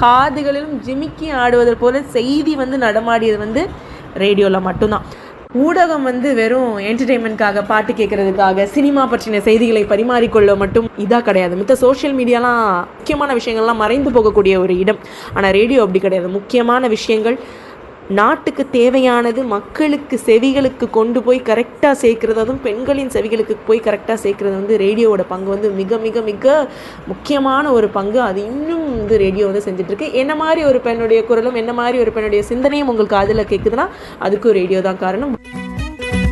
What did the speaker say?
காதுகளிலும் ஜிமிக்கி ஆடுவது போல செய்தி வந்து நடமாடியது வந்து ரேடியோவில் மட்டும்தான் ஊடகம் வந்து வெறும் என்டர்டெயின்மெண்ட்காக பாட்டு கேட்கறதுக்காக சினிமா பற்றின செய்திகளை பரிமாறிக்கொள்ள மட்டும் இதாக கிடையாது மித்த சோஷியல் மீடியாலாம் முக்கியமான விஷயங்கள்லாம் மறைந்து போகக்கூடிய ஒரு இடம் ஆனால் ரேடியோ அப்படி கிடையாது முக்கியமான விஷயங்கள் நாட்டுக்கு தேவையானது மக்களுக்கு செவிகளுக்கு கொண்டு போய் கரெக்டாக சேர்க்கறது அதுவும் பெண்களின் செவிகளுக்கு போய் கரெக்டாக சேர்க்கறது வந்து ரேடியோவோட பங்கு வந்து மிக மிக மிக முக்கியமான ஒரு பங்கு அது இன்னும் வந்து ரேடியோ வந்து செஞ்சுட்ருக்கு என்ன மாதிரி ஒரு பெண்ணுடைய குரலும் என்ன மாதிரி ஒரு பெண்ணுடைய சிந்தனையும் உங்களுக்கு அதில் கேட்குதுன்னா அதுக்கும் ரேடியோ தான் காரணம்